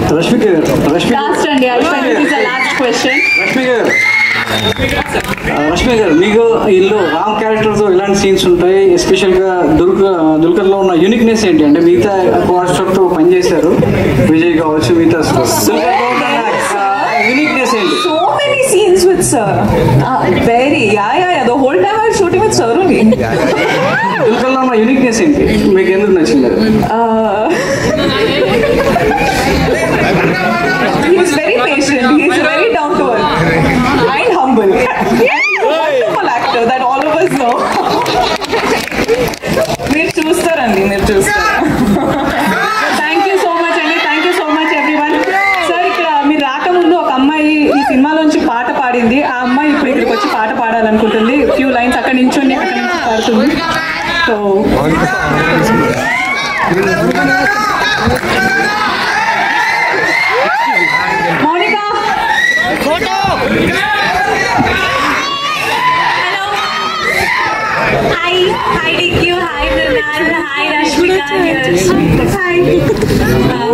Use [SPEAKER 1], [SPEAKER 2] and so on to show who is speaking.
[SPEAKER 1] రష్మిక గారు రష్మిక
[SPEAKER 2] లాస్ట్ అండి అయిపోయింది ఇస్ లాస్ట్ క్వశ్చన్
[SPEAKER 1] రష్మిక గారు ఆ, రష్మి గారు మీకు ఇల్లు రామ్ క్యారెక్టర్తో ఇలాంటి సీన్స్ ఉంటాయి ఎస్పెషల్గా దుర్గ దుల్కర్లో ఉన్న యూనిక్నెస్ ఏంటి అంటే మిగతా తో పనిచేశారు విజయ్ కావచ్చు మిగతా యూనిక్నెస్ ఏంటి
[SPEAKER 3] So many scenes with sir. Uh, very. Yeah, yeah, yeah. The whole time I was shooting with sir only.
[SPEAKER 1] దుల్కర్లో ఉన్న యూనిక్నెస్ ఏంటి మీకు ఎందుకు నచ్చింది అది?
[SPEAKER 3] Uh, he's very patient. He's very down to earth and humble. He's a wonderful actor that all of us know. మీరు చూస్తారండి మీరు చూస్తారు
[SPEAKER 2] థ్యాంక్ యూ సో మచ్ అండి thank you so much everyone sir ఇక్కడ మీరు రాకముందు ఒక అమ్మాయి ఈ సినిమాలోంచి పాట పాడింది ఆ అమ్మాయి ఇప్పుడు ఇక్కడికి వచ్చి పాట పాడాలనుకుంటుంది ఫ్యూ లైన్స్ అక్కడ నించుండి అక్కడ నుంచి పాడుతుంది so Mounika
[SPEAKER 4] Hi, hi DQ, hi Mrinal, hi Rashmika. Hi.